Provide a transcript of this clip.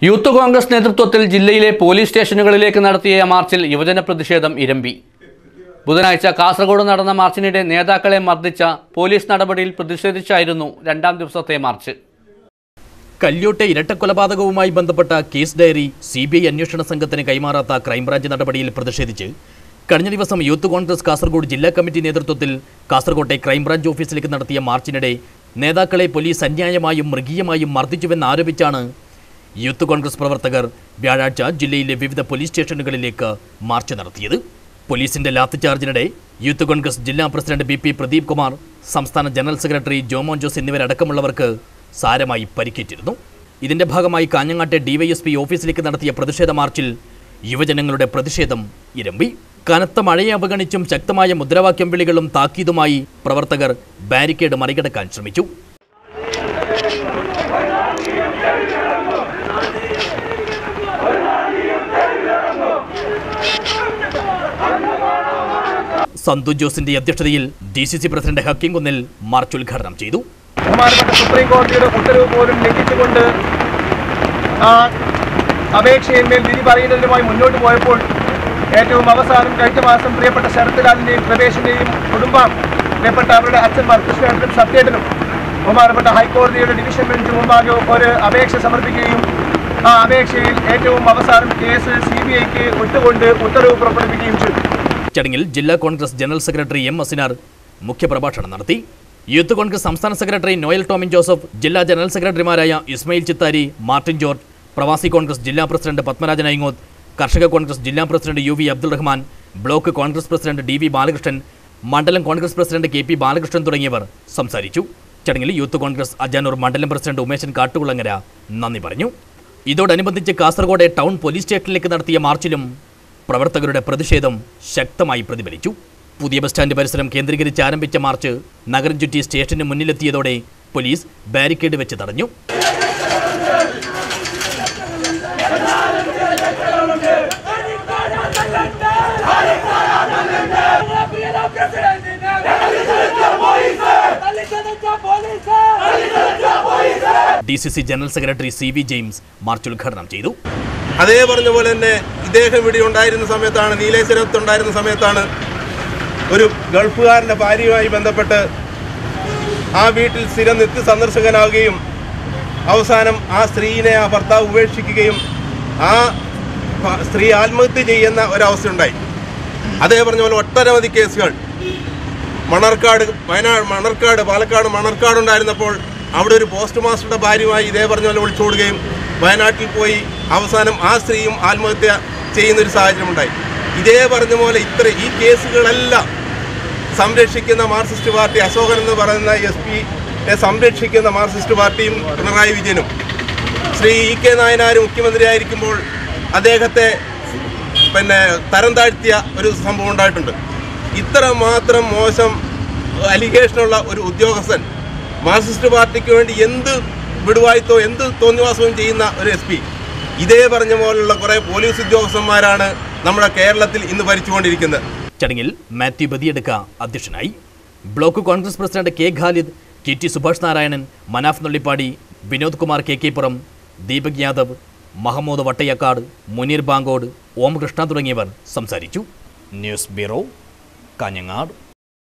youth Congress നേതൃത്വത്തിൽ ജില്ലയിലെ police സ്റ്റേഷനുകളിലേക്ക് നടത്തിയ മാർച്ചിൽ യുവജന പ്രതിഷേധം ഇരമ്പി ബുധനാഴ്ച കാസർഗോഡ് നടന്ന മാർച്ചിനിടെ നേതാക്കളെ മർദ്ദിച്ച പോലീസ് നടപടിയിൽ പ്രതിഷേധിച്ചായിരുന്നു രണ്ടാം ദിവസത്തെ മാർച്ച് കല്യോട്ടെ ഇരട്ടക്കൊലപാതകവുമായി ബന്ധപ്പെട്ട case diary C B I അന്വേഷണ സംഘത്തിന് കൈമാറാത്ത ക്രൈംബ്രാഞ്ച് നടപടിയിൽ പ്രതിഷേധിച്ച് കഴിഞ്ഞ ദിവസം യൂത്ത് കോൺഗ്രസ് കാസർഗോഡ് ജില്ലാ കമ്മിറ്റി നേതൃത്വത്തിൽ കാസർകോട്ടെ ക്രൈംബ്രാഞ്ച് ഓഫീസിലേക്ക് നടത്തിയ മാർച്ചിനിടെ നേതാക്കളെ പോലീസ് അന്യായമായും മൃഗീയമായും മർദ്ദിച്ചുവെന്നാരോപിച്ചാണ് യൂത്ത് കോൺഗ്രസ് പ്രവർത്തകർ വ്യാഴാഴ്ച ജില്ലയിലെ വിവിധ പോലീസ് സ്റ്റേഷനുകളിലേക്ക് മാർച്ച് നടത്തിയത് പോലീസിന്റെ ലാത്തിചാർജിനിടെ യൂത്ത് കോൺഗ്രസ് ജില്ലാ president B P Pradeep Kumar സംസ്ഥാന ജനറൽ സെക്രട്ടറി ജോമോൻ ജോസ് എന്നിവരടക്കമുള്ളവർക്ക് സാരമായി പരിക്കേറ്റിരുന്നു ഇതിന്റെ ഭാഗമായി കാഞ്ഞങ്ങാട്ടെ ഡിവൈഎസ്പി ഓഫീസിലേക്ക് നടത്തിയ പ്രതിഷേധ മാർച്ചിൽ യുവജനങ്ങളുടെ പ്രതിഷേധം ഇരമ്പി കനത്ത മഴയെ അവഗണിച്ചും ശക്തമായ മുദ്രാവാക്യം വിളികളും താക്കീതുമായി പ്രവർത്തകർ ബാരിക്കേഡ് മറികടക്കാൻ ശ്രമിച്ചു സന്തു ജോസിന്റെ അധ്യക്ഷതയിൽ D C C president Hakkim Kunnil march ഉദ്ഘാടനം ചെയ്തു ബഹുമാനപ്പെട്ട സുപ്രീം കോടതിയുടെ ഉത്തരവ് പോലും ലംഘിച്ചുകൊണ്ട് ആ അപേക്ഷയിന്മേൽ വിധി പറയുന്നതിനുമായി മുന്നോട്ട് പോയപ്പോൾ ഏറ്റവും അവസാനം കഴിഞ്ഞ മാസം പ്രിയപ്പെട്ട ശരത്ലാലിൻ്റെയും പ്രവേശിൻ്റെയും കുടുംബം പ്രിയപ്പെട്ട അവരുടെ അച്ഛന്മാർ കൃഷ്ണേട്ടനും സത്യേട്ടനും ബഹുമാനപ്പെട്ട ഹൈക്കോടതിയുടെ ഡിവിഷൻ ബെഞ്ച് മുമ്പാകെ ഒരു അപേക്ഷ സമർപ്പിക്കുകയും ആ അപേക്ഷയിൽ ഏറ്റവും അവസാനം കേസ് സി ബി ഐക്ക് വിട്ടുകൊണ്ട് ഉത്തരവ് പുറപ്പെടുവിക്കുകയും ചെയ്തു ചടങ്ങിൽ ജില്ലാ Congress general secretary M Asinar മുഖ്യപ്രഭാഷണം നടത്തി യൂത്ത് കോൺഗ്രസ് സംസ്ഥാന സെക്രട്ടറി നോയൽ ടോമിൻ ജോസഫ് ജില്ലാ ജനറൽ സെക്രട്ടറിമാരായ ഇസ്മയിൽ ചിത്താരി മാർട്ടിൻ ജോർജ് പ്രവാസി കോൺഗ്രസ് ജില്ലാ പ്രസിഡന്റ് പത്മരാജൻ ഐങ്ങോത്ത് കർഷക കോൺഗ്രസ് ജില്ലാ president U V Abdul Rahman block Congress president D V Balakrishnan മണ്ഡലം Congress president K P Balakrishnan തുടങ്ങിയവർ സംസാരിച്ചു ചടങ്ങിൽ യൂത്ത് കോൺഗ്രസ് അജാനൂർ മണ്ഡലം പ്രസിഡന്റ് ഉമേശൻ കാട്ടുകുളങ്ങര നന്ദി പറഞ്ഞു ഇതോടനുബന്ധിച്ച് കാസർഗോഡ് ടൗൺ പോലീസ് സ്റ്റേഷനിലേക്ക് നടത്തിയ മാർച്ചിലും പ്രവർത്തകരുടെ പ്രതിഷേധം ശക്തമായി പ്രതിഫലിച്ചു പുതിയ ബസ് സ്റ്റാൻഡ് പരിസരം കേന്ദ്രീകരിച്ച് ആരംഭിച്ച മാർച്ച് നഗരം ചുറ്റി സ്റ്റേഷന് മുന്നിലെത്തിയതോടെ പോലീസ് ബാരിക്കേഡ് വെച്ച് തടഞ്ഞു D C C general secretary C V James march ഉദ്ഘാടനം ചെയ്തു അതേ പറഞ്ഞ പോലെ തന്നെ ഇദ്ദേഹം ഇവിടെ ഉണ്ടായിരുന്ന സമയത്താണ് നീലേശ്വരത്ത് ഉണ്ടായിരുന്ന സമയത്താണ് ഒരു ഗൾഫുകാരൻ്റെ ഭാര്യയുമായി ബന്ധപ്പെട്ട് ആ വീട്ടിൽ സ്ഥിരം നിത്യ സന്ദർശകനാവുകയും അവസാനം ആ സ്ത്രീനെ ആ ഭർത്താവ് ഉപേക്ഷിക്കുകയും ആ ഭ- സ്ത്രീ ആത്മഹത്യ ചെയ്യുന്ന ഒരവസ്ഥയുണ്ടായി അതേ പറഞ്ഞ പോലെ ഒട്ടനവധി കേസുകൾ മണർക്കാട് വയനാട് മണർക്കാട് പാലക്കാട് മണർക്കാട് ഉണ്ടായിരുന്നപ്പോൾ അവിടെ ഒരു പോസ്റ്റ് മാസ്റ്ററുടെ ഭാര്യയുമായി ഇതേ പറഞ്ഞ പോലെ ഒളിച്ചോടുകയും വയനാട്ടിൽ പോയി അവസാനം ആ സ്ത്രീയും ആത്മഹത്യ ചെയ്യുന്നൊരു സാഹചര്യമുണ്ടായി ഇതേ പറഞ്ഞ പോലെ ഇത്ര ഈ കേസുകളെല്ലാം സംരക്ഷിക്കുന്ന മാർക്സിസ്റ്റ് പാർട്ടി അശോകൻ എന്ന് പറയുന്ന എസ് പിയെ സംരക്ഷിക്കുന്ന മാർക്സിസ്റ്റ് പാർട്ടിയും പിണറായി വിജയനും ശ്രീ ഇ കെ നായനാർ മുഖ്യമന്ത്രിയായിരിക്കുമ്പോൾ അദ്ദേഹത്തെ പിന്നെ തരം താഴ്ത്തിയ ഒരു സംഭവം ഉണ്ടായിട്ടുണ്ട് ഇത്ര മാത്രം മോശം അലിഗേഷനുള്ള ഒരു ഉദ്യോഗസ്ഥൻ മാർക്സിസ്റ്റ് പാർട്ടിക്ക് വേണ്ടി എന്ത് വിടുവായ്ത്തോ എന്ത് തോന്നിവാസവും ചെയ്യുന്ന ഒരു എസ് പി ഇതേ പറഞ്ഞ പോലുള്ള കുറേ പോലീസ് ഉദ്യോഗസ്ഥന്മാരാണ് നമ്മുടെ കേരളത്തിൽ ഇന്ന് ഭരിച്ചുകൊണ്ടിരിക്കുന്നത് ചടങ്ങിൽ മാത്യു ബദിയെടുക്ക അധ്യക്ഷനായി block Congress president K Khalid K T Subhash Narayanan Manaf Nullippady Vinod Kumar K K Puram Deepak Yadav Mahmood വട്ടയക്കാട് Muneer Bangod ഓം കൃഷ്ണ തുടങ്ങിയവർ സംസാരിച്ചു ന്യൂസ് ബ്യൂറോ കാഞ്ഞങ്ങാട്